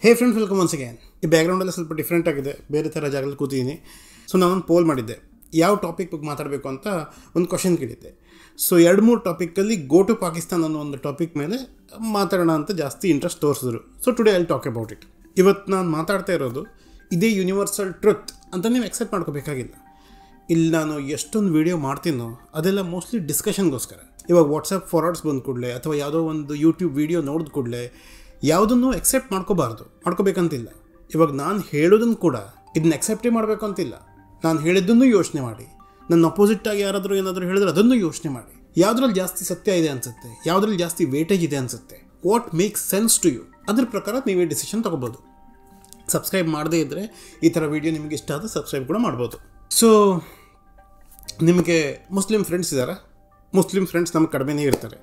ಹೇ friends welcome once again ಈ ಬ್ಯಾಕ್ಗ್ರೌಂಡೆಲ್ಲ ಸ್ವಲ್ಪ ಡಿಫ್ರೆಂಟ್ ಆಗಿದೆ ಬೇರೆ ಥರ ಜಾಗದಲ್ಲಿ ಕೂತಿದ್ದೀನಿ ಸೊ ನಾನೊಂದು ಪೋಲ್ ಮಾಡಿದ್ದೆ ಯಾವ ಟಾಪಿಕ್ ಬಗ್ಗೆ ಮಾತಾಡಬೇಕು ಅಂತ ಒಂದು ಕ್ವಶನ್ ಕೇಳಿದ್ದೆ ಸೊ ಎರಡು ಮೂರು ಟಾಪಿಕಲ್ಲಿ ಗೋ ಟು ಪಾಕಿಸ್ತಾನ್ ಅನ್ನೋ ಒಂದು ಟಾಪಿಕ್ ಮೇಲೆ ಮಾತಾಡೋಣ ಅಂತ ಜಾಸ್ತಿ ಇಂಟ್ರೆಸ್ಟ್ ತೋರಿಸಿದ್ರು so today I talk about it ಇವತ್ತು ನಾನು ಮಾತಾಡ್ತಾ ಇರೋದು ಇದೇ ಯೂನಿವರ್ಸಲ್ ಟ್ರುತ್ ಅಂತ ನೀವು ಎಕ್ಸೆಪ್ಟ್ ಮಾಡ್ಕೋಬೇಕಾಗಿಲ್ಲ ಇಲ್ಲಿ ನಾನು ಎಷ್ಟೊಂದು ವೀಡಿಯೋ ಮಾಡ್ತೀನೋ ಅದೆಲ್ಲ ಮೋಸ್ಟ್ಲಿ ಡಿಸ್ಕಷನ್ಗೋಸ್ಕರ ಇವಾಗ ವಾಟ್ಸಪ್ ಫಾರ್ವರ್ಡ್ಸ್ ಬಂದ ಕೂಡಲೇ ಅಥವಾ ಯಾವುದೋ ಒಂದು ಯೂಟ್ಯೂಬ್ ವೀಡಿಯೋ ನೋಡಿದ ಕೂಡಲೇ ಯಾವುದನ್ನು ಎಕ್ಸೆಪ್ಟ್ ಮಾಡ್ಕೋಬಾರ್ದು ಮಾಡ್ಕೋಬೇಕಂತಿಲ್ಲ ಇವಾಗ ನಾನು ಹೇಳೋದನ್ನು ಕೂಡ ಇದನ್ನ ಎಕ್ಸೆಪ್ಟೇ ಮಾಡಬೇಕು ಅಂತಿಲ್ಲ ನಾನು ಹೇಳಿದ್ದನ್ನು ಯೋಚನೆ ಮಾಡಿ ನನ್ನ ಅಪೋಸಿಟ್ಟಾಗಿ ಯಾರಾದರೂ ಏನಾದರೂ ಹೇಳಿದ್ರೆ ಅದನ್ನು ಯೋಚನೆ ಮಾಡಿ ಯಾವುದ್ರಲ್ಲಿ ಜಾಸ್ತಿ ಸತ್ಯ ಇದೆ ಅನಿಸುತ್ತೆ ಯಾವುದ್ರಲ್ಲಿ ಜಾಸ್ತಿ ವೇಟೇಜ್ ಇದೆ ಅನಿಸುತ್ತೆ what makes sense to you ಅದ್ರ ಪ್ರಕಾರ ನೀವೇ ಡಿಸಿಷನ್ ತೊಗೋಬೋದು ಸಬ್ಸ್ಕ್ರೈಬ್ ಮಾಡದೇ ಇದ್ದರೆ ಈ ಥರ ವೀಡಿಯೋ ನಿಮಗೆ ಇಷ್ಟ ಆದರೆ ಸಬ್ಸ್ಕ್ರೈಬ್ ಕೂಡ ಮಾಡ್ಬೋದು ಸೊ ನಿಮಗೆ ಮುಸ್ಲಿಂ ಫ್ರೆಂಡ್ಸ್ ಇದ್ದಾರಾ ಮುಸ್ಲಿಂ ಫ್ರೆಂಡ್ಸ್ ನಮ್ಗೆ ಕಡಿಮೆನೇ ಇರ್ತಾರೆ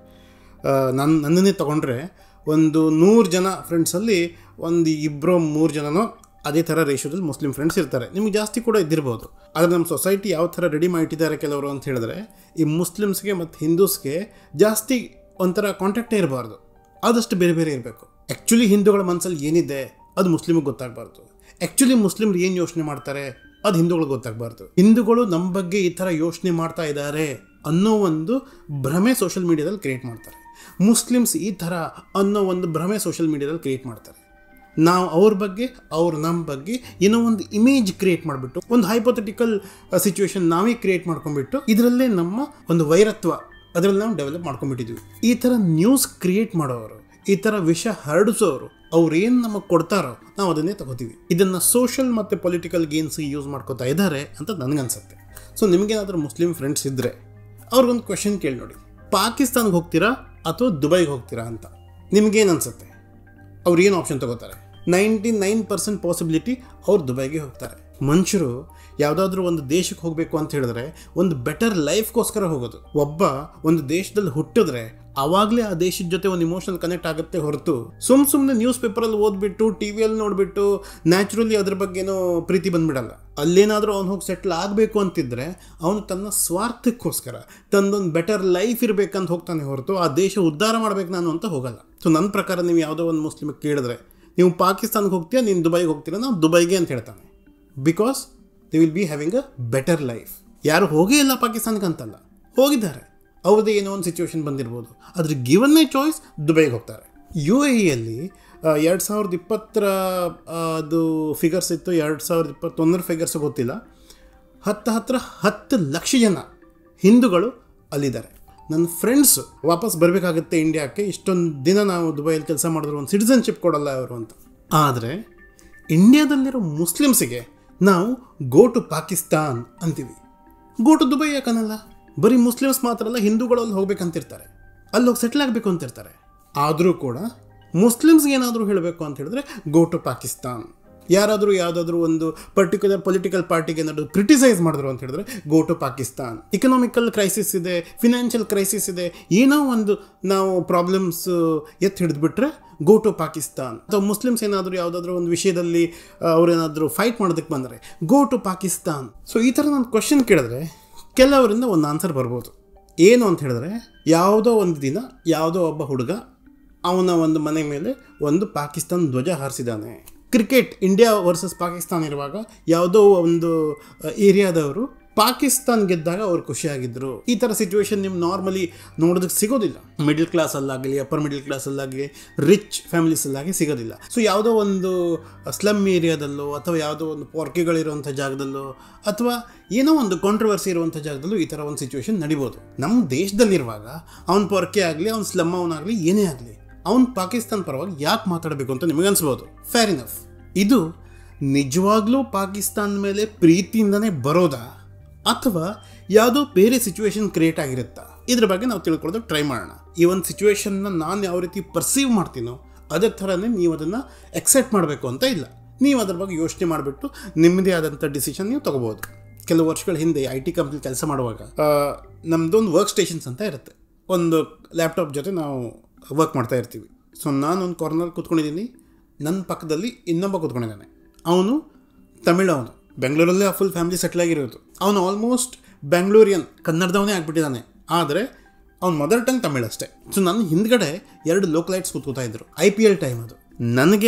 ನನ್ನ ನನ್ನನ್ನೇ ತೊಗೊಂಡ್ರೆ ಒಂದು ನೂರು ಜನ ಫ್ರೆಂಡ್ಸಲ್ಲಿ ಒಂದು ಇಬ್ಬರು ಮೂರು ಜನನೋ ಅದೇ ಥರ ರೇಷೋದಲ್ಲಿ ಮುಸ್ಲಿಂ ಫ್ರೆಂಡ್ಸ್ ಇರ್ತಾರೆ ನಿಮ್ಗೆ ಜಾಸ್ತಿ ಕೂಡ ಇದ್ದಿರ್ಬೋದು ಆದರೆ ನಮ್ಮ ಸೊಸೈಟಿ ಯಾವ ಥರ ರೆಡಿ ಮಾಡಿಟ್ಟಿದ್ದಾರೆ ಕೆಲವರು ಅಂತ ಹೇಳಿದ್ರೆ ಈ ಮುಸ್ಲಿಮ್ಸ್ಗೆ ಮತ್ತು ಹಿಂದೂಸ್ಗೆ ಜಾಸ್ತಿ ಒಂಥರ ಕಾಂಟ್ಯಾಕ್ಟೇ ಇರಬಾರ್ದು ಆದಷ್ಟು ಬೇರೆ ಬೇರೆ ಇರಬೇಕು ಆ್ಯಕ್ಚುಲಿ ಹಿಂದೂಗಳ ಮನಸ್ಸಲ್ಲಿ ಏನಿದೆ ಅದು ಮುಸ್ಲಿಮಿಗೆ ಗೊತ್ತಾಗಬಾರ್ದು ಆ್ಯಕ್ಚುಲಿ ಮುಸ್ಲಿಮ್ರು ಏನು ಯೋಚನೆ ಮಾಡ್ತಾರೆ ಅದು ಹಿಂದೂಗಳಿಗೆ ಗೊತ್ತಾಗಬಾರ್ದು ಹಿಂದೂಗಳು ನಮ್ಮ ಬಗ್ಗೆ ಈ ಥರ ಯೋಚನೆ ಮಾಡ್ತಾ ಇದ್ದಾರೆ ಅನ್ನೋ ಒಂದು ಭ್ರಮೆ ಸೋಷಿಯಲ್ ಮೀಡಿಯಾದಲ್ಲಿ ಕ್ರಿಯೇಟ್ ಮಾಡ್ತಾರೆ ಮುಸ್ಲಿಮ್ಸ್ ಈ ಥರ ಅನ್ನೋ ಒಂದು ಭ್ರಮೆ ಸೋಷಿಯಲ್ ಮೀಡಿಯಾದಲ್ಲಿ ಕ್ರಿಯೇಟ್ ಮಾಡ್ತಾರೆ ನಾವು ಅವ್ರ ಬಗ್ಗೆ ಅವ್ರು ನಮ್ಮ ಬಗ್ಗೆ ಏನೋ ಒಂದು ಇಮೇಜ್ ಕ್ರಿಯೇಟ್ ಮಾಡಿಬಿಟ್ಟು ಒಂದು ಹೈಪೋಥೆಟಿಕಲ್ ಸಿಚುವೇಶನ್ ನಾವೇ ಕ್ರಿಯೇಟ್ ಮಾಡ್ಕೊಂಡ್ಬಿಟ್ಟು ಇದರಲ್ಲೇ ನಮ್ಮ ಒಂದು ವೈರತ್ವ ಅದರಲ್ಲಿ ನಾವು ಡೆವಲಪ್ ಮಾಡ್ಕೊಂಡ್ಬಿಟ್ಟಿದ್ವಿ ಈ ಥರ ನ್ಯೂಸ್ ಕ್ರಿಯೇಟ್ ಮಾಡೋರು ಈ ಥರ ವಿಷ ಹರಡಿಸೋರು ಅವ್ರು ಏನು ನಮಗೆ ಕೊಡ್ತಾರೋ ನಾವು ಅದನ್ನೇ ತಗೋತೀವಿ ಇದನ್ನು ಸೋಷಲ್ ಮತ್ತು ಪೊಲಿಟಿಕಲ್ ಗೇನ್ಸ್ಗೆ ಯೂಸ್ ಮಾಡ್ಕೋತಾ ಇದ್ದಾರೆ ಅಂತ ನನಗನ್ಸುತ್ತೆ ಸೊ ನಿಮಗೇನಾದರೂ ಮುಸ್ಲಿಂ ಫ್ರೆಂಡ್ಸ್ ಇದ್ದರೆ ಅವ್ರಿಗೊಂದು ಕ್ವೆಶನ್ ಕೇಳಿ ನೋಡಿ ಪಾಕಿಸ್ತಾನ್ಗೆ ಹೋಗ್ತೀರಾ ಅಥವಾ ದುಬೈಗೆ ಹೋಗ್ತೀರಾ ಅಂತ ನಿಮ್ಗೇನು ಅನಿಸುತ್ತೆ ಅವ್ರು ಏನು ಆಪ್ಷನ್ ತಗೋತಾರೆ ನೈಂಟಿ ನೈನ್ ಪರ್ಸೆಂಟ್ ಪಾಸಿಬಿಲಿಟಿ ಅವ್ರು ದುಬೈಗೆ ಹೋಗ್ತಾರೆ ಮನುಷ್ಯರು ಯಾವುದಾದ್ರೂ ಒಂದು ದೇಶಕ್ಕೆ ಹೋಗಬೇಕು ಅಂತ ಹೇಳಿದ್ರೆ ಒಂದು ಬೆಟರ್ ಲೈಫ್ಗೋಸ್ಕರ ಹೋಗೋದು ಒಬ್ಬ ಒಂದು ದೇಶದಲ್ಲಿ ಹುಟ್ಟಿದ್ರೆ ಆವಾಗಲೇ ಆ ದೇಶದ ಜೊತೆ ಒಂದು ಇಮೋಷನಲ್ ಕನೆಕ್ಟ್ ಆಗುತ್ತೆ ಹೊರತು ಸುಮ್ ಸುಮ್ಮನೆ ನ್ಯೂಸ್ ಪೇಪರಲ್ಲಿ ಓದ್ಬಿಟ್ಟು ಟಿ ವಿಯಲ್ಲಿ ನೋಡಿಬಿಟ್ಟು ನ್ಯಾಚುರಲಿ ಅದ್ರ ಬಗ್ಗೆನೋ ಪ್ರೀತಿ ಬಂದ್ಬಿಡಲ್ಲ ಅಲ್ಲೇನಾದರೂ ಅವ್ನು ಹೋಗಿ ಸೆಟ್ಲ್ ಆಗಬೇಕು ಅಂತಿದ್ರೆ ಅವನು ತನ್ನ ಸ್ವಾರ್ಥಕ್ಕೋಸ್ಕರ ತನ್ನದೊಂದು ಬೆಟರ್ ಲೈಫ್ ಇರಬೇಕಂತ ಹೋಗ್ತಾನೆ ಹೊರತು ಆ ದೇಶ ಉದ್ಧಾರ ಮಾಡ್ಬೇಕು ನಾನು ಅಂತ ಹೋಗಲ್ಲ ಸೊ ನನ್ನ ಪ್ರಕಾರ ನೀವು ಯಾವುದೋ ಒಂದು ಮುಸ್ಲಿಮಿಗೆ ಕೇಳಿದ್ರೆ ನೀವು ಪಾಕಿಸ್ತಾನ್ಗೆ ಹೋಗ್ತೀಯಾ ನೀನು ದುಬೈಗೆ ಹೋಗ್ತೀರಾ ನಾವು ದುಬೈಗೆ ಅಂತ ಹೇಳ್ತಾನೆ because they will be having a better life ಯಾರು ಹೋಗೇ ಇಲ್ಲ ಪಾಕಿಸ್ತಾನಕ್ಕೆ ಅಂತಲ್ಲ ಹೋಗಿದ್ದಾರೆ ಅವ್ರದ್ದೇ ಏನೋ ಒಂದು ಸಿಚುವೇಶನ್ ಬಂದಿರ್ಬೋದು ಅದ್ರ ಗಿವನ್ ಎ ಚಾಯ್ಸ್ ದುಬೈಗೆ ಹೋಗ್ತಾರೆ ಯು ಎ ಇಯಲ್ಲಿ ಎರಡು ಸಾವಿರದ ಇಪ್ಪತ್ತರ ಅದು ಫಿಗರ್ಸ್ ಇತ್ತು ಎರಡು ಸಾವಿರದ ಇಪ್ಪತ್ತೊಂದರ ಫಿಗರ್ಸ್ ಗೊತ್ತಿಲ್ಲ ಹತ್ತು ಹತ್ರ ಹತ್ತು ಲಕ್ಷ ಜನ ಹಿಂದೂಗಳು ಅಲ್ಲಿದ್ದಾರೆ ನನ್ನ ಫ್ರೆಂಡ್ಸ್ ವಾಪಸ್ ಬರಬೇಕಾಗುತ್ತೆ ಇಂಡಿಯಾಕ್ಕೆ ಇಷ್ಟೊಂದು ದಿನ ನಾವು ದುಬೈಯಲ್ಲಿ ಕೆಲಸ ಮಾಡಿದ್ರು ಒಂದು ಸಿಟಿಸನ್ಶಿಪ್ ಕೊಡಲ್ಲ ಅವರು ಅಂತ ಆದರೆ ಇಂಡಿಯಾದಲ್ಲಿರೋ ಮುಸ್ಲಿಮ್ಸಿಗೆ ನಾವು ಗೋ ಟು ಪಾಕಿಸ್ತಾನ್ ಅಂತೀವಿ ಗೋ ಟು ದುಬೈ ಯಾಕನ್ನಲ್ಲ ಬರೀ ಮುಸ್ಲಿಮ್ಸ್ ಮಾತ್ರ ಅಲ್ಲ ಹಿಂದೂಗಳು ಅಲ್ಲಿ ಹೋಗ್ಬೇಕಂತಿರ್ತಾರೆ ಅಲ್ಲಿ ಹೋಗಿ ಸೆಟ್ಲ್ ಆಗಬೇಕು ಅಂತಿರ್ತಾರೆ ಆದರೂ ಕೂಡ ಮುಸ್ಲಿಮ್ಸ್ಗೆ ಏನಾದರೂ ಹೇಳಬೇಕು ಅಂತ ಹೇಳಿದ್ರೆ ಗೋ ಟು ಪಾಕಿಸ್ತಾನ್ ಯಾರಾದರೂ ಯಾವುದಾದ್ರೂ ಒಂದು ಪರ್ಟಿಕ್ಯುಲರ್ ಪೊಲಿಟಿಕಲ್ ಪಾರ್ಟಿಗೆ ಏನಾದರೂ ಕ್ರಿಟಿಸೈಸ್ ಮಾಡಿದ್ರು ಅಂತ ಹೇಳಿದ್ರೆ go to Pakistan economical crisis ಇದೆ ಫಿನಾನ್ಷಿಯಲ್ ಕ್ರೈಸಿಸ್ ಇದೆ ಏನೋ ಒಂದು ನಾವು ಪ್ರಾಬ್ಲಮ್ಸ್ ಎತ್ತು ಹಿಡಿದ್ಬಿಟ್ರೆ ಗೋ ಟು ಪಾಕಿಸ್ತಾನ್ ಅಥವಾ ಮುಸ್ಲಿಮ್ಸ್ ಏನಾದರೂ ಯಾವುದಾದ್ರೂ ಒಂದು ವಿಷಯದಲ್ಲಿ ಅವರೇನಾದರೂ ಫೈಟ್ ಮಾಡೋದಕ್ಕೆ ಬಂದರೆ ಗೋ ಟು ಪಾಕಿಸ್ತಾನ್ ಸೊ ಈ ಥರ ನಾನು ಕ್ವಶನ್ ಕೇಳಿದ್ರೆ ಕೆಲವರಿಂದ ಒಂದು ಆನ್ಸರ್ ಬರ್ಬೋದು ಏನು ಅಂತ ಹೇಳಿದ್ರೆ ಯಾವುದೋ ಒಂದು ದಿನ ಯಾವುದೋ ಒಬ್ಬ ಹುಡುಗ ಅವನ ಒಂದು ಮನೆ ಮೇಲೆ ಒಂದು ಪಾಕಿಸ್ತಾನ್ ಧ್ವಜ ಹಾರಿಸಿದ್ದಾನೆ ಕ್ರಿಕೆಟ್ ಇಂಡಿಯಾ ವರ್ಸಸ್ ಪಾಕಿಸ್ತಾನ್ ಇರುವಾಗ ಯಾವುದೋ ಒಂದು ಏರಿಯಾದವರು ಪಾಕಿಸ್ತಾನ್ ಗೆದ್ದಾಗ ಅವ್ರು ಖುಷಿಯಾಗಿದ್ದರು ಈ ಥರ ಸಿಚುವೇಶನ್ ನಿಮ್ಮ ನಾರ್ಮಲಿ ನೋಡೋದಕ್ಕೆ ಸಿಗೋದಿಲ್ಲ ಮಿಡಲ್ ಕ್ಲಾಸಲ್ಲಾಗಲಿ ಅಪ್ಪರ್ ಮಿಡಲ್ ಕ್ಲಾಸಲ್ಲಾಗಲಿ ರಿಚ್ ಫ್ಯಾಮಿಲೀಸಲ್ಲಾಗಿ ಸಿಗೋದಿಲ್ಲ ಸೊ ಯಾವುದೋ ಒಂದು ಸ್ಲಮ್ ಏರಿಯಾದಲ್ಲೋ ಅಥವಾ ಯಾವುದೋ ಒಂದು ಪೊರ್ಕೆಗಳಿರುವಂಥ ಜಾಗದಲ್ಲೋ ಅಥವಾ ಏನೋ ಒಂದು ಕಾಂಟ್ರವರ್ಸಿ ಇರುವಂಥ ಜಾಗದಲ್ಲೂ ಈ ಥರ ಒಂದು ಸಿಚುವೇಶನ್ ನಡಿಬೋದು ನಮ್ಮ ದೇಶದಲ್ಲಿರುವಾಗ ಅವ್ನ ಪೊರ್ಕೆ ಆಗಲಿ ಅವ್ನ ಸ್ಲಮ್ ಅವನಾಗಲಿ ಏನೇ ಆಗಲಿ ಅವ್ನು ಪಾಕಿಸ್ತಾನ ಪರವಾಗಿ ಯಾಕೆ ಮಾತಾಡಬೇಕು ಅಂತ ನಿಮಗೆ ಅನ್ಸ್ಬೋದು ಫೇರ್ ಇನಫ್ ಇದು ನಿಜವಾಗ್ಲೂ ಪಾಕಿಸ್ತಾನ ಮೇಲೆ ಪ್ರೀತಿಯಿಂದನೇ ಬರೋದಾ ಅಥವಾ ಯಾವುದೋ ಬೇರೆ ಸಿಚುವೇಶನ್ ಕ್ರಿಯೇಟ್ ಆಗಿರುತ್ತಾ ಇದ್ರ ಬಗ್ಗೆ ನಾವು ತಿಳ್ಕೊಳ್ಳೋದಕ್ಕೆ ಟ್ರೈ ಮಾಡೋಣ ಈ ಒಂದು ಸಿಚುವೇಶನ್ನ ನಾನು ಯಾವ ರೀತಿ ಪರ್ಸೀವ್ ಮಾಡ್ತೀನೋ ಅದೇ ಥರನೇ ನೀವು ಅದನ್ನು ಎಕ್ಸೆಪ್ಟ್ ಮಾಡಬೇಕು ಅಂತ ಇಲ್ಲ ನೀವು ಅದ್ರ ಬಗ್ಗೆ ಯೋಚನೆ ಮಾಡಿಬಿಟ್ಟು ನಿಮ್ಮದೇ ಆದಂಥ ಡಿಸಿಷನ್ ನೀವು ತೊಗೋಬೋದು ಕೆಲವು ವರ್ಷಗಳ ಹಿಂದೆ ಐ ಟಿ ಕಂಪ್ನಿ ಕೆಲಸ ಮಾಡುವಾಗ ನಮ್ಮದೊಂದು ವರ್ಕ್ ಸ್ಟೇಷನ್ಸ್ ಅಂತ ಇರುತ್ತೆ ಒಂದು ಲ್ಯಾಪ್ಟಾಪ್ ಜೊತೆ ನಾವು ವರ್ಕ್ ಮಾಡ್ತಾ ಇರ್ತೀವಿ ಸೊ ನಾನು ಒಂದು ಕಾರ್ನರ್ ಕೂತ್ಕೊಂಡಿದ್ದೀನಿ ನನ್ನ ಪಕ್ಕದಲ್ಲಿ ಇನ್ನೊಬ್ಬ ಕೂತ್ಕೊಂಡಿದ್ದಾನೆ ಅವನು ತಮಿಳು ಅವನು ಬೆಂಗಳೂರಲ್ಲೇ ಆ ಫುಲ್ ಫ್ಯಾಮಿಲಿ ಸೆಟ್ಲ್ ಆಗಿರೋದು ಅವನು ಆಲ್ಮೋಸ್ಟ್ ಬೆಂಗಳೂರಿಯನ್ ಕನ್ನಡದವನೇ ಆಗ್ಬಿಟ್ಟಿದ್ದಾನೆ ಆದರೆ ಅವ್ನ ಮದರ್ ಟಂಗ್ ತಮಿಳು ಅಷ್ಟೇ ಸೊ ನನ್ನ ಹಿಂದ್ಗಡೆ ಎರಡು ಲೋಕಲೈಟ್ಸ್ ಕೂತ್ಕೋತಾ ಇದ್ರು ಐ ಪಿ ಎಲ್ ಟೈಮ್ ಅದು ನನಗೆ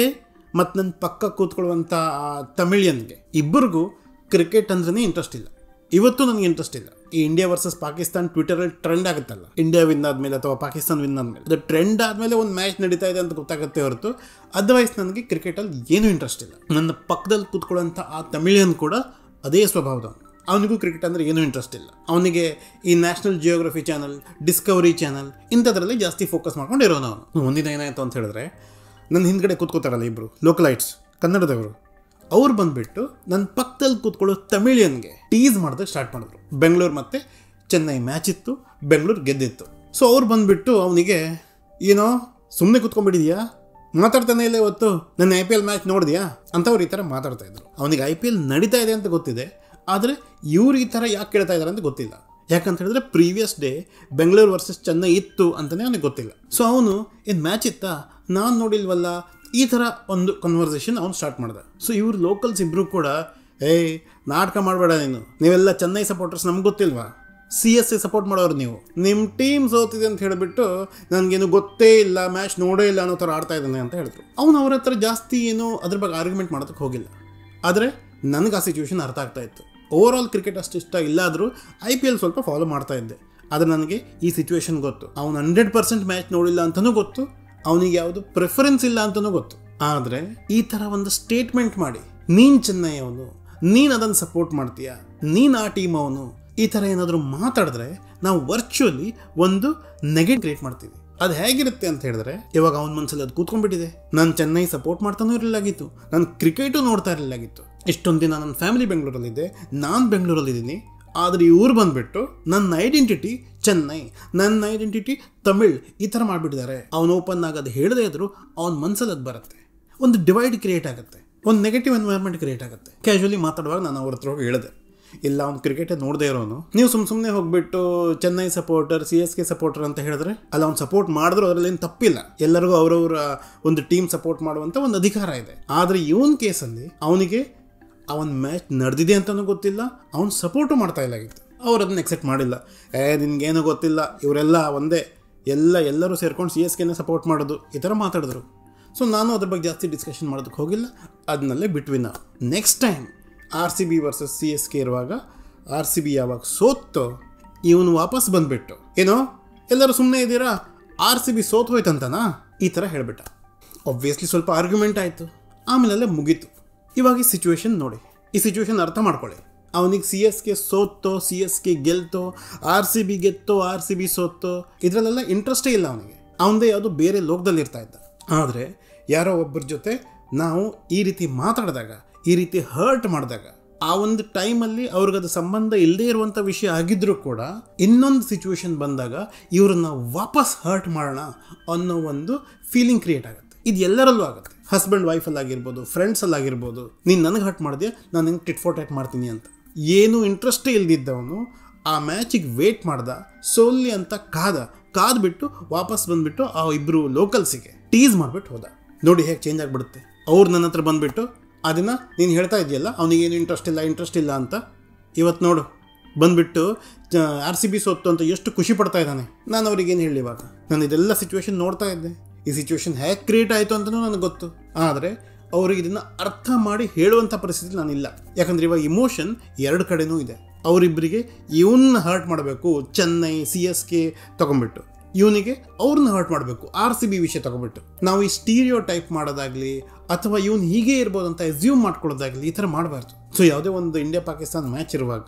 ಮತ್ತು ನನ್ನ ಪಕ್ಕ ಕೂತ್ಕೊಳ್ಳುವಂಥ ಆ ತಮಿಳಿಯನ್ಗೆ ಇಬ್ಬರಿಗೂ ಕ್ರಿಕೆಟ್ ಅಂದ್ರೇ ಇಂಟ್ರೆಸ್ಟ್ ಇಲ್ಲ ಇವತ್ತು ನನಗೆ ಇಂಟ್ರೆಸ್ಟ್ ಇಲ್ಲ ಈ ಇಂಡಿಯಾ ವರ್ಸಸ್ ಪಾಕಿಸ್ತಾನ್ ಟ್ವಿಟರಲ್ಲಿ ಟ್ರೆಂಡ್ ಆಗುತ್ತಲ್ಲ ಇಂಡಿಯಾ ವಿನ್ ಆದಮೇಲೆ ಅಥವಾ ಪಾಕಿಸ್ತಾನ ವಿನ್ ಆದಮೇಲೆ ಅದು ಟ್ರೆಂಡ್ ಆದಮೇಲೆ ಒಂದು ಮ್ಯಾಚ್ ನಡೀತಾ ಇದೆ ಅಂತ ಗೊತ್ತಾಗುತ್ತೆ ಹೊರತು ಅದರ್ವೈಸ್ ನನಗೆ ಕ್ರಿಕೆಟಲ್ಲಿ ಏನೂ ಇಂಟ್ರೆಸ್ಟ್ ಇಲ್ಲ ನನ್ನ ಪಕ್ಕದಲ್ಲಿ ಕೂತ್ಕೊಳ್ಳೋಂಥ ಆ ತಮಿಳಿಯನ್ ಕೂಡ ಅದೇ ಸ್ವಭಾವದವನು ಅವನಿಗೂ ಕ್ರಿಕೆಟ್ ಅಂದರೆ ಏನೂ ಇಂಟ್ರೆಸ್ಟ್ ಇಲ್ಲ ಅವನಿಗೆ ಈ national geography channel discovery channel ಇಂಥದ್ರಲ್ಲಿ ಜಾಸ್ತಿ ಫೋಕಸ್ ಮಾಡ್ಕೊಂಡು ಇರೋನು ಅವನು ಒಂದಿನ ಏನಾಯಿತು ಅಂತ ಹೇಳಿದ್ರೆ ನನ್ನ ಹಿಂದ್ಗಡೆ ಕೂತ್ಕೋತಾರಲ್ಲ ಇಬ್ಬರು ಲೋಕಲೈಟ್ಸ್ ಕನ್ನಡದವರು ಅವ್ರು ಬಂದುಬಿಟ್ಟು ನನ್ನ ಪಕ್ಕದಲ್ಲಿ ಕೂತ್ಕೊಳ್ಳೋ ತಮಿಳಿಯನ್ಗೆ ಟೀಸ್ ಮಾಡೋದಕ್ಕೆ ಸ್ಟಾರ್ಟ್ ಮಾಡಿದ್ರು ಬೆಂಗಳೂರು ಮತ್ತು ಚೆನ್ನೈ ಮ್ಯಾಚ್ ಇತ್ತು ಬೆಂಗಳೂರು ಗೆದ್ದಿತ್ತು ಸೊ ಅವ್ರು ಬಂದುಬಿಟ್ಟು ಅವನಿಗೆ ಏನೋ ಸುಮ್ಮನೆ ಕೂತ್ಕೊಂಡ್ಬಿಟ್ಟಿದ್ಯಾ ಮಾತಾಡ್ತಾನೆ ಇಲ್ಲ ಇವತ್ತು ನನ್ನ ಐ ಪಿ ಎಲ್ ಮ್ಯಾಚ್ ನೋಡಿದ್ಯಾ ಅಂತವ್ರು ಈ ಥರ ಮಾತಾಡ್ತಾ ಇದ್ರು ಅವನಿಗೆ ಐ ಪಿ ಎಲ್ ನಡೀತಾ ಇದೆ ಅಂತ ಗೊತ್ತಿದೆ ಆದರೆ ಇವ್ರು ಈ ಥರ ಯಾಕೆ ಕೇಳ್ತಾ ಇದ್ದಾರೆ ಅಂತ ಗೊತ್ತಿಲ್ಲ ಯಾಕಂತ ಹೇಳಿದ್ರೆ previous day Bengaluru versus Chennai ಇತ್ತು ಅಂತಲೇ ಅವನಿಗೆ ಗೊತ್ತಿಲ್ಲ ಸೊ ಅವನು ಏನು ಮ್ಯಾಚ್ ಇತ್ತಾ ನಾನು ನೋಡಿಲ್ವಲ್ಲ ಈ ಥರ ಒಂದು ಕನ್ವರ್ಸೇಷನ್ ಅವ್ನು ಸ್ಟಾರ್ಟ್ ಮಾಡ್ದ ಸೊ ಇವ್ರು ಲೋಕಲ್ಸ್ ಇಬ್ಬರು ಕೂಡ ಏಯ್ ನಾಟಕ ಮಾಡಬೇಡ ನೀನು ನೀವೆಲ್ಲ ಚೆನ್ನೈ ಸಪೋರ್ಟರ್ಸ್ ನಮ್ಗೆ ಗೊತ್ತಿಲ್ವಾ ಸಿ ಎಸ್ ಎ ಸಪೋರ್ಟ್ ಮಾಡೋರು ನೀವು ನಿಮ್ಮ ಟೀಮ್ ಸೋತಿದೆ ಅಂತ ಹೇಳಿಬಿಟ್ಟು ನನಗೇನು ಗೊತ್ತೇ ಇಲ್ಲ ಮ್ಯಾಚ್ ನೋಡೇ ಇಲ್ಲ ಅನ್ನೋ ಥರ ಆಡ್ತಾ ಇದ್ದಾನೆ ಅಂತ ಹೇಳಿದ್ರು ಅವನು ಅವ್ರ ಹತ್ರ ಜಾಸ್ತಿ ಏನು ಅದ್ರ ಬಗ್ಗೆ ಆರ್ಗ್ಯುಮೆಂಟ್ ಮಾಡೋದಕ್ಕೆ ಹೋಗಿಲ್ಲ ಆದರೆ ನನಗೆ ಆ ಸಿಚುವೇಶನ್ ಅರ್ಥ ಆಗ್ತಾ ಇತ್ತು ಓವರ್ ಆಲ್ ಕ್ರಿಕೆಟ್ ಅಷ್ಟು ಇಷ್ಟ ಇಲ್ಲಾದರೂ ಐ ಪಿ ಎಲ್ ಸ್ವಲ್ಪ ಫಾಲೋ ಮಾಡ್ತಾ ಇದ್ದೆ ಆದರೆ ನನಗೆ ಈ ಸಿಚುವೇಶನ್ ಗೊತ್ತು ಅವನು ಹಂಡ್ರೆಡ್ ಪರ್ಸೆಂಟ್ ಮ್ಯಾಚ್ ನೋಡಿಲ್ಲ ಅಂತಲೂ ಗೊತ್ತು ಅವನಿಗೆ ಯಾವುದು ಪ್ರಿಫರೆನ್ಸ್ ಇಲ್ಲ ಅಂತಲೂ ಗೊತ್ತು ಆದರೆ ಈ ಥರ ಒಂದು ಸ್ಟೇಟ್ಮೆಂಟ್ ಮಾಡಿ ನೀನು ಚೆನ್ನೈ ಅವನು ನೀನು ಅದನ್ನು ಸಪೋರ್ಟ್ ಮಾಡ್ತೀಯಾ ನೀನು ಆ ಟೀಮ್ ಅವನು ಈ ಥರ ಏನಾದರೂ ಮಾತಾಡಿದ್ರೆ ನಾವು ವರ್ಚುವಲಿ ಒಂದು ನೆಗೆಟಿವ್ ಕ್ರಿಯೇಟ್ ಮಾಡ್ತೀವಿ ಅದು ಹೇಗಿರುತ್ತೆ ಅಂತ ಹೇಳಿದ್ರೆ ಇವಾಗ ಅವನ ಮನಸ್ಸಲ್ಲಿ ಅದು ಕೂತ್ಕೊಂಡ್ಬಿಟ್ಟಿದೆ ನಾನು ಚೆನ್ನೈ ಸಪೋರ್ಟ್ ಮಾಡ್ತಾನೂ ಇರಲಿಲ್ಲಾಗಿತ್ತು ನಾನು ಕ್ರಿಕೆಟು ನೋಡ್ತಾ ಇರಲಿಲ್ಲಾಗಿತ್ತು ಇಷ್ಟೊಂದು ದಿನ ನನ್ನ ಫ್ಯಾಮಿಲಿ ಬೆಂಗಳೂರಲ್ಲಿದ್ದೆ ನಾನು ಬೆಂಗಳೂರಲ್ಲಿದ್ದೀನಿ ಆದರೆ ಇವ್ರು ಬಂದುಬಿಟ್ಟು ನನ್ನ ಐಡೆಂಟಿಟಿ ಚೆನ್ನೈ ನನ್ನ ಐಡೆಂಟಿಟಿ ತಮಿಳ್ ಈ ಥರ ಮಾಡಿಬಿಟ್ಟಿದ್ದಾರೆ ಅವನು ಓಪನ್ ಆಗೋದು ಹೇಳದೇ ಇದ್ರು ಅವನ ಮನಸ್ಸಲ್ಲಿ ಅದು ಬರುತ್ತೆ ಒಂದು ಡಿವೈಡ್ ಕ್ರಿಯೇಟ್ ಆಗುತ್ತೆ ಒಂದು ನೆಗೆಟಿವ್ ಎನ್ವೈರ್ಮೆಂಟ್ ಕ್ರಿಯೇಟ್ ಆಗುತ್ತೆ ಕ್ಯಾಶುವಲಿ ಮಾತಾಡುವಾಗ ನಾನು ಅವ್ರ ಹತ್ರ ಹೋಗಿ ಹೇಳಿದೆ ಇಲ್ಲ ಅವ್ನು ಕ್ರಿಕೆಟೇ ನೋಡದೇ ಇರೋನು ನೀವು ಸುಮ್ಮ ಸುಮ್ಮನೆ ಹೋಗ್ಬಿಟ್ಟು Chennai supporter C S K supporter ಅಂತ ಹೇಳಿದ್ರೆ ಅಲ್ಲ ಅವ್ನು ಸಪೋರ್ಟ್ ಮಾಡಿದ್ರು ಅದರಲ್ಲಿ ಏನು ತಪ್ಪಿಲ್ಲ ಎಲ್ಲರಿಗೂ ಅವರವರ ಒಂದು ಟೀಮ್ ಸಪೋರ್ಟ್ ಮಾಡುವಂಥ ಒಂದು ಅಧಿಕಾರ ಇದೆ ಆದರೆ ಇವನ್ ಕೇಸಲ್ಲಿ ಅವನಿಗೆ ಅವನ ಮ್ಯಾಚ್ ನಡೆದಿದೆ ಅಂತಲೂ ಗೊತ್ತಿಲ್ಲ ಅವ್ನು ಸಪೋರ್ಟು ಮಾಡ್ತಾ ಇಲ್ಲಾಗಿತ್ತು ಅವ್ರು ಅದನ್ನ ಎಕ್ಸೆಪ್ಟ್ ಮಾಡಿಲ್ಲ ಏ ನಿನ್ಗೇನು ಗೊತ್ತಿಲ್ಲ ಇವರೆಲ್ಲ ಒಂದೇ ಎಲ್ಲ ಎಲ್ಲರೂ ಸೇರ್ಕೊಂಡು ಸಿ ಎಸ್ ಕೆನೇ ಸಪೋರ್ಟ್ ಮಾಡೋದು ಈ ಥರ ಮಾತಾಡಿದ್ರು ಸೊ ನಾನು ಅದ್ರ ಬಗ್ಗೆ ಜಾಸ್ತಿ ಡಿಸ್ಕಷನ್ ಮಾಡೋದಕ್ಕೆ ಹೋಗಿಲ್ಲ ಅದನ್ನಲ್ಲೇ ಬಿಟ್ವಿ ನಾವು next time R C B versus C S K ಇರುವಾಗ ಆರ್ ಸಿ ಬಿ ಯಾವಾಗ ಸೋತ್ತೋ ಇವನು ವಾಪಸ್ ಬಂದುಬಿಟ್ಟು ಏನೋ ಎಲ್ಲರೂ ಸುಮ್ಮನೆ ಇದ್ದೀರಾ ಆರ್ ಸಿ ಬಿ ಸೋತು ಹೋಯ್ತಂತನಾ ಈ ಥರ ಹೇಳಿಬಿಟ್ಟ ಒಬ್ವಿಯಸ್ಲಿ ಸ್ವಲ್ಪ ಆರ್ಗ್ಯುಮೆಂಟ್ ಆಯಿತು ಆಮೇಲೆಲ್ಲ ಮುಗೀತು ಇವಾಗ ಈ ಸಿಚುವೇಶನ್ ನೋಡಿ ಈ ಸಿಚುವೇಶನ್ ಅರ್ಥ ಮಾಡ್ಕೊಳ್ಳಿ ಅವನಿಗೆ ಸಿ ಎಸ್ ಕೆ ಸೋತ್ತೋ ಸಿ ಎಸ್ ಕೆ ಗೆಲ್ತೋ ಆರ್ ಸಿ ಬಿ ಗೆತ್ತೋ ಆರ್ ಸಿ ಬಿ ಸೋತ್ತೋ ಇದರಲ್ಲೆಲ್ಲ ಇಂಟ್ರೆಸ್ಟೇ ಇಲ್ಲ ಅವನಿಗೆ ಅವನದೇ ಯಾವುದೋ ಬೇರೆ ಲೋಕದಲ್ಲಿ ಇರ್ತಾ ಇದ್ದ ಆದರೆ ಯಾರೋ ಒಬ್ಬರ ಜೊತೆ ನಾವು ಈ ರೀತಿ ಮಾತಾಡಿದಾಗ ಈ ರೀತಿ ಹರ್ಟ್ ಮಾಡಿದಾಗ ಆ ಒಂದು ಟೈಮಲ್ಲಿ ಅವ್ರಿಗದು ಸಂಬಂಧ ಇಲ್ಲದೇ ಇರುವಂಥ ವಿಷಯ ಆಗಿದ್ರೂ ಕೂಡ ಇನ್ನೊಂದು ಸಿಚುವೇಶನ್ ಬಂದಾಗ ಇವ್ರನ್ನ ವಾಪಸ್ ಹರ್ಟ್ ಮಾಡೋಣ ಅನ್ನೋ ಒಂದು ಫೀಲಿಂಗ್ ಕ್ರಿಯೇಟ್ ಆಗುತ್ತೆ ಇದು ಎಲ್ಲರಲ್ಲೂ ಆಗುತ್ತೆ ಹಸ್ಬೆಂಡ್ ವೈಫಲ್ಲಿ ಆಗಿರ್ಬೋದು ಫ್ರೆಂಡ್ಸಲ್ಲಿ ಆಗಿರ್ಬೋದು ನೀನು ನನಗೆ ಹರ್ಟ್ ಮಾಡಿದೆ ನಾನು ಹೆಂಗೆ ಟಿಟ್ ಫೋರ್ ಟೈಟ್ ಮಾಡ್ತೀನಿ ಅಂತ ಏನು ಇಂಟ್ರೆಸ್ಟೇ ಇಲ್ದಿದ್ದವನು ಆ ಮ್ಯಾಚಿಗೆ ವೇಟ್ ಮಾಡ್ದ ಸೋಲ್ಲಿ ಅಂತ ಕಾದ ಕಾದ್ಬಿಟ್ಟು ವಾಪಸ್ ಬಂದ್ಬಿಟ್ಟು ಆ ಇಬ್ಬರು ಲೋಕಲ್ಸಿಗೆ ಟೀಸ್ ಮಾಡಿಬಿಟ್ಟು ಹೋದ ನೋಡಿ ಹೇಗೆ ಚೇಂಜ್ ಆಗಿಬಿಡುತ್ತೆ ಅವ್ರು ನನ್ನ ಹತ್ರ ಬಂದುಬಿಟ್ಟು ಅದನ್ನು ನೀನು ಹೇಳ್ತಾ ಇದೆಯಲ್ಲ ಅವನಿಗೇನು ಇಂಟ್ರೆಸ್ಟ್ ಇಲ್ಲ ಇಂಟ್ರೆಸ್ಟ್ ಇಲ್ಲ ಅಂತ ಇವತ್ತು ನೋಡು ಬಂದುಬಿಟ್ಟು ಆರ್ ಸಿ ಬಿ ಸೊತ್ತು ಅಂತ ಎಷ್ಟು ಖುಷಿ ಪಡ್ತಾ ಇದ್ದಾನೆ ನಾನು ಅವ್ರಿಗೇನು ಹೇಳಿ ಇವಾಗ ನಾನು ಇದೆಲ್ಲ ಸಿಚುವೇಶನ್ ನೋಡ್ತಾ ಇದ್ದೆ ಈ ಸಿಚುವೇಶನ್ ಹೇಗೆ ಕ್ರಿಯೇಟ್ ಆಯಿತು ಅಂತಲೂ ನನಗೆ ಗೊತ್ತು ಆದರೆ ಅವ್ರಿಗೆ ಇದನ್ನು ಅರ್ಥ ಮಾಡಿ ಹೇಳುವಂಥ ಪರಿಸ್ಥಿತಿ ನಾನಿಲ್ಲ ಯಾಕಂದರೆ ಇವಾಗ ಇಮೋಷನ್ ಎರಡು ಕಡೆನೂ ಇದೆ ಅವರಿಬ್ಬರಿಗೆ ಇವನ್ನ ಹರ್ಟ್ ಮಾಡಬೇಕು ಚೆನ್ನೈ ಸಿ ಎಸ್ ಕೆ ತೊಗೊಂಬಿಟ್ಟು ಇವನಿಗೆ ಅವ್ರನ್ನ ಹರ್ಟ್ ಮಾಡಬೇಕು ಆರ್ ಸಿ ಬಿ ವಿಷಯ ತಗೊಬಿಟ್ಟು ನಾವು ಈ ಸ್ಟೀರಿಯೋ ಟೈಪ್ ಮಾಡೋದಾಗಲಿ ಅಥವಾ ಇವನು ಹೀಗೆ ಇರ್ಬೋದು ಅಂತ ಎಸ್ಯೂಮ್ ಮಾಡ್ಕೊಳ್ಳೋದಾಗಲಿ ಈ ಥರ ಮಾಡಬಾರ್ದು ಸೊ ಯಾವುದೇ ಒಂದು ಇಂಡಿಯಾ ಪಾಕಿಸ್ತಾನ ಮ್ಯಾಚ್ ಇರುವಾಗ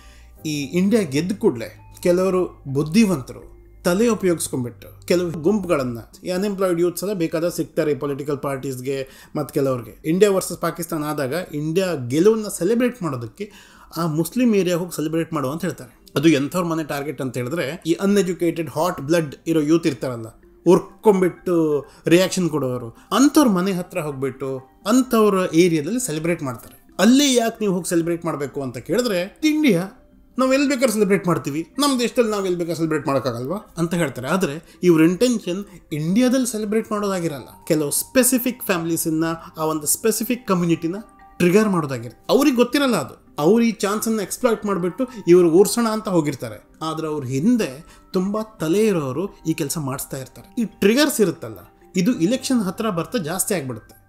ಈ ಇಂಡಿಯಾ ಗೆದ್ದ ಕೂಡಲೇ ಕೆಲವರು ಬುದ್ಧಿವಂತರು ತಲೆ ಉಪಯೋಗಿಸ್ಕೊಂಡ್ಬಿಟ್ಟು ಕೆಲವು ಗುಂಪುಗಳನ್ನು ಈ ಅನ್ಎಂಪ್ಲಾಯ್ಡ್ ಯೂತ್ಸ್ ಎಲ್ಲ ಬೇಕಾದ ಸಿಗ್ತಾರೆ ಈ ಪೊಲಿಟಿಕಲ್ ಪಾರ್ಟೀಸ್ಗೆ ಮತ್ತು ಕೆಲವ್ರಿಗೆ ಇಂಡಿಯಾ ವರ್ಸಸ್ ಪಾಕಿಸ್ತಾನ ಆದಾಗ ಇಂಡಿಯಾ ಗೆಲುವನ್ನು ಸೆಲೆಬ್ರೇಟ್ ಮಾಡೋದಕ್ಕೆ ಆ ಮುಸ್ಲಿಂ ಏರಿಯಾ ಹೋಗಿ ಸೆಲೆಬ್ರೇಟ್ ಮಾಡುವ ಅಂತ ಹೇಳ್ತಾರೆ ಅದು ಎಂಥವ್ರ ಮನೆ ಟಾರ್ಗೆಟ್ ಅಂತ ಹೇಳಿದ್ರೆ ಈ ಅನ್ಎಜುಕೇಟೆಡ್ ಹಾಟ್ ಬ್ಲಡ್ ಇರೋ ಯೂತ್ ಇರ್ತಾರಲ್ಲ ಉರ್ಕೊಂಬಿಟ್ಟು ರಿಯಾಕ್ಷನ್ ಕೊಡೋರು ಅಂಥವ್ರ ಮನೆ ಹತ್ರ ಹೋಗ್ಬಿಟ್ಟು ಅಂಥವ್ರ ಏರಿಯಾದಲ್ಲಿ ಸೆಲೆಬ್ರೇಟ್ ಮಾಡ್ತಾರೆ ಅಲ್ಲಿ ಯಾಕೆ ನೀವು ಹೋಗಿ ಸೆಲೆಬ್ರೇಟ್ ಮಾಡಬೇಕು ಅಂತ ಕೇಳಿದ್ರೆ ಇಂಡಿಯಾ ನಾವು ಎಲ್ಲಿ ಬೇಕಾದ್ರೆ ಸೆಲೆಬ್ರೇಟ್ ಮಾಡ್ತೀವಿ ನಮ್ಮ ದೇಶದಲ್ಲಿ ನಾವು ಎಲ್ಲಿ ಬೇಕಾದ್ರೆ ಸೆಲೆಬ್ರೇಟ್ ಮಾಡೋಕ್ಕಾಗಲ್ವಾ ಅಂತ ಹೇಳ್ತಾರೆ ಆದರೆ ಇವ್ರ ಇಂಟೆನ್ಷನ್ ಇಂಡಿಯಾದಲ್ಲಿ ಸೆಲೆಬ್ರೇಟ್ ಮಾಡೋದಾಗಿರಲ್ಲ ಕೆಲವು ಸ್ಪೆಸಿಫಿಕ್ ಫ್ಯಾಮಿಲೀಸನ್ನ ಆ ಒಂದು ಸ್ಪೆಸಿಫಿಕ್ ಕಮ್ಯುನಿಟಿನ ಟ್ರಿಗರ್ ಮಾಡೋದಾಗಿರುತ್ತೆ ಅವ್ರಿಗೆ ಗೊತ್ತಿರಲ್ಲ ಅದು ಅವ್ರು ಈ ಚಾನ್ಸನ್ನು ಎಕ್ಸ್ಪ್ಲಾಯ್ಟ್ ಮಾಡಿಬಿಟ್ಟು ಇವರು ಊರ್ಸೋಣ ಅಂತ ಹೋಗಿರ್ತಾರೆ ಆದರೆ ಅವ್ರ ಹಿಂದೆ ತುಂಬ ತಲೆ ಇರೋರು ಈ ಕೆಲಸ ಮಾಡಿಸ್ತಾ ಇರ್ತಾರೆ ಈ ಟ್ರಿಗರ್ಸ್ ಇರುತ್ತಲ್ಲ ಇದು ಇಲೆಕ್ಷನ್ ಹತ್ರ ಬರ್ತಾ ಜಾಸ್ತಿ ಆಗಿಬಿಡುತ್ತೆ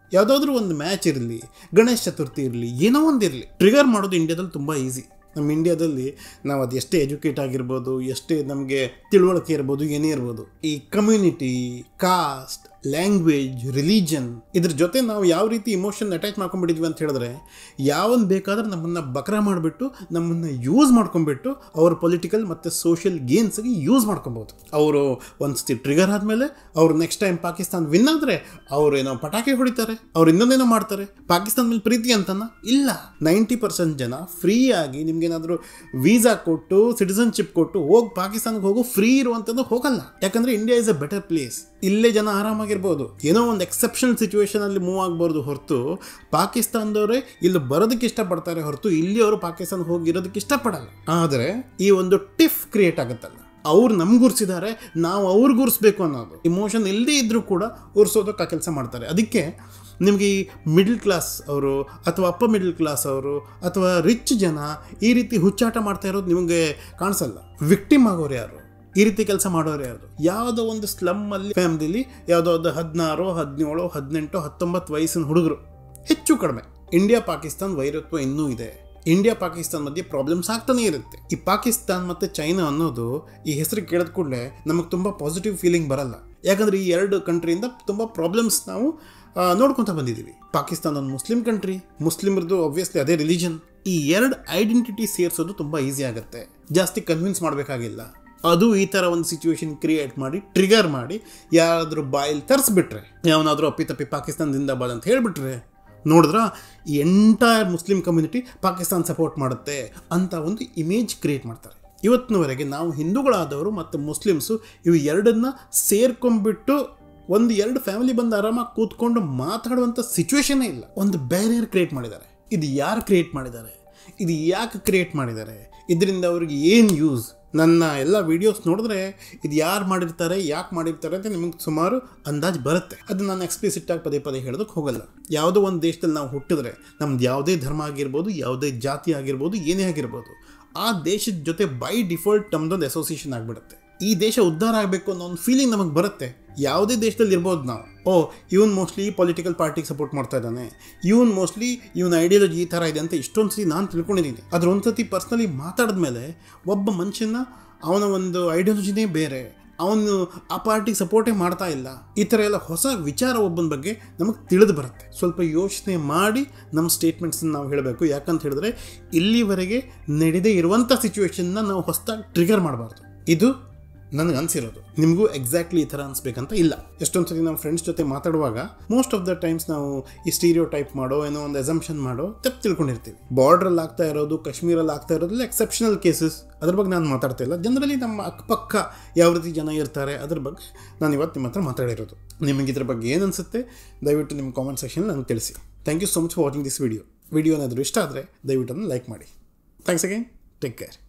ಯಾವುದಾದ್ರೂ ಒಂದು ಮ್ಯಾಚ್ ಇರಲಿ ಗಣೇಶ ಚತುರ್ಥಿ ಇರಲಿ ಏನೋ ಒಂದು ಇರಲಿ ಟ್ರಿಗರ್ ಮಾಡೋದು ಇಂಡಿಯಾದಲ್ಲಿ ತುಂಬ ಈಸಿ ನಮ್ಮ ಇಂಡಿಯಾದಲ್ಲಿ ನಾವು ಅದು ಎಷ್ಟೇ ಎಜುಕೇಟ್ ಆಗಿರ್ಬೋದು ಎಷ್ಟೇ ನಮಗೆ ತಿಳುವಳಿಕೆ ಇರ್ಬೋದು ಏನೇ ಇರ್ಬೋದು ಈ ಕಮ್ಯುನಿಟಿ ಕಾಸ್ಟ್ ಲ್ಯಾಂಗ್ವೇಜ್ ರಿಲಿಜನ್ ಇದ್ರ ಜೊತೆ ನಾವು ಯಾವ ರೀತಿ ಇಮೋಷನ್ ಅಟ್ಯಾಚ್ ಮಾಡ್ಕೊಂಡ್ಬಿಟ್ಟಿದ್ವಿ ಅಂತ ಹೇಳಿದ್ರೆ ಯಾವನ್ ಬೇಕಾದ್ರೆ ನಮ್ಮನ್ನು ಬಕ್ರ ಮಾಡಿಬಿಟ್ಟು ನಮ್ಮನ್ನು ಯೂಸ್ ಮಾಡ್ಕೊಂಡ್ಬಿಟ್ಟು ಅವ್ರ ಪೊಲಿಟಿಕಲ್ ಮತ್ತು ಸೋಷಿಯಲ್ ಗೇನ್ಸ್ಗೆ ಯೂಸ್ ಮಾಡ್ಕೊಬೋದು ಅವರು ಒಂದು ಸತಿ ಟ್ರಿಗರ್ ಆದಮೇಲೆ ಅವ್ರು ನೆಕ್ಸ್ಟ್ ಟೈಮ್ ಪಾಕಿಸ್ತಾನ ವಿನ್ ಆದರೆ ಅವ್ರೇನೋ ಪಟಾಕಿ ಹೊಡಿತಾರೆ ಅವ್ರು ಇನ್ನೊಂದೇನೋ ಮಾಡ್ತಾರೆ ಪಾಕಿಸ್ತಾನ ಮೇಲೆ ಪ್ರೀತಿ ಅಂತನ ಇಲ್ಲ ನೈಂಟಿ ಪರ್ಸೆಂಟ್ ಜನ ಫ್ರೀಯಾಗಿ ನಿಮ್ಗೇನಾದರೂ ವೀಸಾ ಕೊಟ್ಟು ಸಿಟಿಸನ್ಶಿಪ್ ಕೊಟ್ಟು ಹೋಗಿ ಪಾಕಿಸ್ತಾನಕ್ಕೆ ಹೋಗೋ ಫ್ರೀ ಇರುವಂಥದ್ದು ಹೋಗಲ್ಲ ಯಾಕಂದರೆ India is a better place ಇಲ್ಲೇ ಜನ ಆರಾಮಾಗಿರ್ಬೋದು ಏನೋ ಒಂದು ಎಕ್ಸೆಪ್ಷನಲ್ ಸಿಚುವೇಶನ್ ಅಲ್ಲಿ ಮೂವ್ ಆಗಬಾರ್ದು ಹೊರತು ಪಾಕಿಸ್ತಾನದವರೇ ಇಲ್ಲಿ ಬರೋದಕ್ಕೆ ಇಷ್ಟಪಡ್ತಾರೆ ಹೊರತು ಇಲ್ಲಿ ಅವರು ಪಾಕಿಸ್ತಾನಕ್ಕೆ ಹೋಗಿರೋದಕ್ಕೆ ಇಷ್ಟಪಡಲ್ಲ ಆದರೆ ಈ ಒಂದು ಟಿಫ್ ಕ್ರಿಯೇಟ್ ಆಗುತ್ತಲ್ಲ ಅವ್ರು ನಮ್ಗೆ ಗುರ್ಸಿದ್ದಾರೆ ನಾವು ಅವ್ರಿಗೆ ಗುರ್ಸ್ಬೇಕು ಅನ್ನೋದು ಇಮೋಷನ್ ಇಲ್ಲದೇ ಇದ್ದರೂ ಕೂಡ ಉರ್ಸೋದಕ್ಕೆ ಆ ಕೆಲಸ ಮಾಡ್ತಾರೆ ಅದಕ್ಕೆ ನಿಮಗೆ ಈ ಮಿಡ್ಲ್ ಕ್ಲಾಸ್ ಅವರು ಅಥವಾ ಅಪ್ಪ ಮಿಡ್ಲ್ ಕ್ಲಾಸ್ ಅವರು ಅಥವಾ ರಿಚ್ ಜನ ಈ ರೀತಿ ಹುಚ್ಚಾಟ ಮಾಡ್ತಾ ಇರೋದು ನಿಮಗೆ ಕಾಣಿಸಲ್ಲ ವಿಕ್ಟಿಮ್ ಆಗೋರು ಯಾರು ಈ ರೀತಿ ಕೆಲಸ ಮಾಡೋರು ಯಾರು ಯಾವುದೋ ಒಂದು ಸ್ಲಮ್ ಅಲ್ಲಿ ಫ್ಯಾಮಿಲಿಲಿ ಯಾವುದೋ ಒಂದು ಹದಿನಾರು ಹದಿನೇಳು ಹದಿನೆಂಟು ಹತ್ತೊಂಬತ್ತು ವಯಸ್ಸಿನ ಹುಡುಗರು ಹೆಚ್ಚು ಕಡಿಮೆ ಇಂಡಿಯಾ ಪಾಕಿಸ್ತಾನ ವೈರತ್ವ ಇನ್ನೂ ಇದೆ ಇಂಡಿಯಾ ಪಾಕಿಸ್ತಾನ ಮಧ್ಯೆ ಪ್ರಾಬ್ಲಮ್ಸ್ ಆಗ್ತಾನೆ ಇರುತ್ತೆ ಈ ಪಾಕಿಸ್ತಾನ್ ಮತ್ತು ಚೈನಾ ಅನ್ನೋದು ಈ ಹೆಸರು ಕೇಳಿದ ಕೂಡಲೇ ನಮಗೆ ತುಂಬ ಪಾಸಿಟಿವ್ ಫೀಲಿಂಗ್ ಬರಲ್ಲ ಯಾಕಂದರೆ ಈ ಎರಡು ಕಂಟ್ರಿಯಿಂದ ತುಂಬ ಪ್ರಾಬ್ಲಮ್ಸ್ ನಾವು ನೋಡ್ಕೊತ ಬಂದಿದ್ದೀವಿ ಪಾಕಿಸ್ತಾನ ಒಂದು ಮುಸ್ಲಿಂ ಕಂಟ್ರಿ ಮುಸ್ಲಿಮ್ರದ್ದು ಆಬ್ವಿಯಸ್ಲಿ ಅದೇ ರಿಲಿಜನ್ ಈ ಎರಡು ಐಡೆಂಟಿಟಿ ಸೇರಿಸೋದು ತುಂಬ ಈಸಿ ಆಗುತ್ತೆ ಜಾಸ್ತಿ ಕನ್ವಿನ್ಸ್ ಮಾಡಬೇಕಾಗಿಲ್ಲ ಅದು ಈ ಥರ ಒಂದು ಸಿಚುವೇಶನ್ ಕ್ರಿಯೇಟ್ ಮಾಡಿ ಟ್ರಿಗರ್ ಮಾಡಿ ಯಾರಾದರೂ ಬಾಯಲ್ಲಿ ತರಿಸ್ಬಿಟ್ರೆ ಯಾವನಾದರೂ ಅಪ್ಪಿತಪ್ಪಿ ಪಾಕಿಸ್ತಾನದಿಂದ ಬಾದ ಅಂತ ಹೇಳಿಬಿಟ್ರೆ ನೋಡಿದ್ರ ಈ entire Muslim community Pakistan support ಮಾಡುತ್ತೆ ಅಂತ ಒಂದು ಇಮೇಜ್ ಕ್ರಿಯೇಟ್ ಮಾಡ್ತಾರೆ ಇವತ್ತಿನವರೆಗೆ ನಾವು ಹಿಂದೂಗಳಾದವರು ಮತ್ತು ಮುಸ್ಲಿಮ್ಸು ಇವು ಎರಡನ್ನ ಸೇರ್ಕೊಂಡ್ಬಿಟ್ಟು ಒಂದು ಎರಡು ಫ್ಯಾಮಿಲಿ ಬಂದು ಆರಾಮಾಗಿ ಕೂತ್ಕೊಂಡು ಮಾತಾಡುವಂಥ ಸಿಚುವೇಶನ್ನೇ ಇಲ್ಲ ಒಂದು ಬ್ಯಾರಿಯರ್ ಕ್ರಿಯೇಟ್ ಮಾಡಿದ್ದಾರೆ ಇದು ಯಾರು ಕ್ರಿಯೇಟ್ ಮಾಡಿದ್ದಾರೆ ಇದು ಯಾಕೆ ಕ್ರಿಯೇಟ್ ಮಾಡಿದ್ದಾರೆ ಇದರಿಂದ ಅವ್ರಿಗೆ ಏನು ಯೂಸ್ ನನ್ನ ಎಲ್ಲ ವೀಡಿಯೋಸ್ ನೋಡಿದ್ರೆ ಇದು ಯಾರು ಮಾಡಿರ್ತಾರೆ ಯಾಕೆ ಮಾಡಿರ್ತಾರೆ ಅಂತ ನಿಮಗೆ ಸುಮಾರು ಅಂದಾಜು ಬರುತ್ತೆ ಅದು ನಾನು ಎಕ್ಸ್ಪ್ಲಿಸಿಟ್ ಆಗಿ ಪದೇ ಪದೇ ಹೇಳೋದಕ್ಕೆ ಹೋಗಲ್ಲ ಯಾವುದೋ ಒಂದು ದೇಶದಲ್ಲಿ ನಾವು ಹುಟ್ಟಿದ್ರೆ ನಮ್ದು ಯಾವುದೇ ಧರ್ಮ ಆಗಿರ್ಬೋದು ಯಾವುದೇ ಜಾತಿ ಆಗಿರ್ಬೋದು ಏನೇ ಆಗಿರ್ಬೋದು ಆ ದೇಶದ ಜೊತೆ ಬೈ ಡಿಫಾಲ್ಟ್ ನಮ್ದೊಂದು ಅಸೋಸಿಯೇಷನ್ ಆಗಿಬಿಡುತ್ತೆ ಈ ದೇಶ ಉದ್ಧಾರ ಆಗಬೇಕು ಅನ್ನೋ ಒಂದು ಫೀಲಿಂಗ್ ನಮಗೆ ಬರುತ್ತೆ ಯಾವುದೇ ದೇಶದಲ್ಲಿ ಇರ್ಬೋದು ನಾವು ಓ ಇವನ್ ಮೋಸ್ಟ್ಲಿ ಪೊಲಿಟಿಕಲ್ ಪಾರ್ಟಿಗೆ ಸಪೋರ್ಟ್ ಮಾಡ್ತಾ ಇದ್ದಾನೆ ಇವನ್ ಮೋಸ್ಟ್ಲಿ ಇವನ ಐಡಿಯಾಲಜಿ ಈ ಥರ ಇದೆ ಅಂತ ಇಷ್ಟೊಂದು ಸತಿ ನಾನು ತಿಳ್ಕೊಂಡಿದ್ದೀನಿ ಅದ್ರ ಒಂದು ಸತಿ ಪರ್ಸ್ನಲಿ ಮಾತಾಡಿದ್ಮೇಲೆ ಒಬ್ಬ ಮನುಷ್ಯನ ಅವನ ಒಂದು ಐಡಿಯಾಲಜಿನೇ ಬೇರೆ ಅವನು ಆ ಪಾರ್ಟಿಗೆ ಸಪೋರ್ಟೇ ಮಾಡ್ತಾ ಇಲ್ಲ ಈ ಥರ ಎಲ್ಲ ಹೊಸ ವಿಚಾರ ಒಬ್ಬನ ಬಗ್ಗೆ ನಮಗೆ ತಿಳಿದು ಬರುತ್ತೆ ಸ್ವಲ್ಪ ಯೋಚನೆ ಮಾಡಿ ನಮ್ಮ ಸ್ಟೇಟ್ಮೆಂಟ್ಸನ್ನ ನಾವು ಹೇಳಬೇಕು ಯಾಕಂತ ಹೇಳಿದ್ರೆ ಇಲ್ಲಿವರೆಗೆ ನಡೆದೇ ಇರುವಂಥ ಸಿಚುವೇಶನ್ನ ನಾವು ಹೊಸದಾಗಿ ಟ್ರಿಗರ್ ಮಾಡಬಾರ್ದು ಇದು ನನಗೆ ಅನಿಸಿರೋದು ನಿಮಗೂ ಎಕ್ಸಾಕ್ಟ್ಲಿ ಈ ಥರ ಅನಿಸ್ಬೇಕಂತ ಇಲ್ಲ ಎಷ್ಟೊಂದು ಸತಿ ನಮ್ಮ ಫ್ರೆಂಡ್ಸ್ ಜೊತೆ ಮಾತಾಡುವಾಗ ಮೋಸ್ಟ್ ಆಫ್ ದ ಟೈಮ್ಸ್ ನಾವು ಈ ಸ್ಟೀರಿಯೋ ಟೈಪ್ ಮಾಡೋ ಏನೋ ಒಂದು ಎಸಂಪ್ಷನ್ ಮಾಡೋ ತಪ್ಪು ತಿಳ್ಕೊಂಡಿರ್ತೀವಿ ಬಾರ್ಡ್ರಲ್ಲಿ ಆಗ್ತಾ ಇರೋದು ಕಾಶ್ಮೀರಲ್ಲಿ ಆಗ್ತಾ ಇರೋದ್ರಲ್ಲಿ ಎಕ್ಸೆಪ್ಷನಲ್ ಕೇಸಸ್ ಅದ್ರ ಬಗ್ಗೆ ನಾನು ಮಾತಾಡ್ತಾ ಇಲ್ಲ ಜನರಲಿ ನಮ್ಮ ಅಕ್ಕಪಕ್ಕ ಯಾವ ರೀತಿ ಜನ ಇರ್ತಾರೆ ಅದ್ರ ಬಗ್ಗೆ ನಾನು ಇವತ್ತು ನಿಮ್ಮ ಹತ್ರ ಮಾತಾಡಿರೋದು ನಿಮಗೆ ಇದ್ರ ಬಗ್ಗೆ ಏನು ಅನಿಸುತ್ತೆ ದಯವಿಟ್ಟು ನಿಮ್ಮ ಕಾಮೆಂಟ್ ಸೆಕ್ಷನ್ ನನಗೆ ತಿಳಿಸಿ thank you so much for watching this video video ಏನಾದರೂ ಇಷ್ಟ ಆದರೆ ದಯವಿಟ್ಟು ಅದನ್ನು ಲೈಕ್ ಮಾಡಿ ಥ್ಯಾಂಕ್ಸ್ ಅಗೈನ್ ಟೇಕ್ ಕೇರ್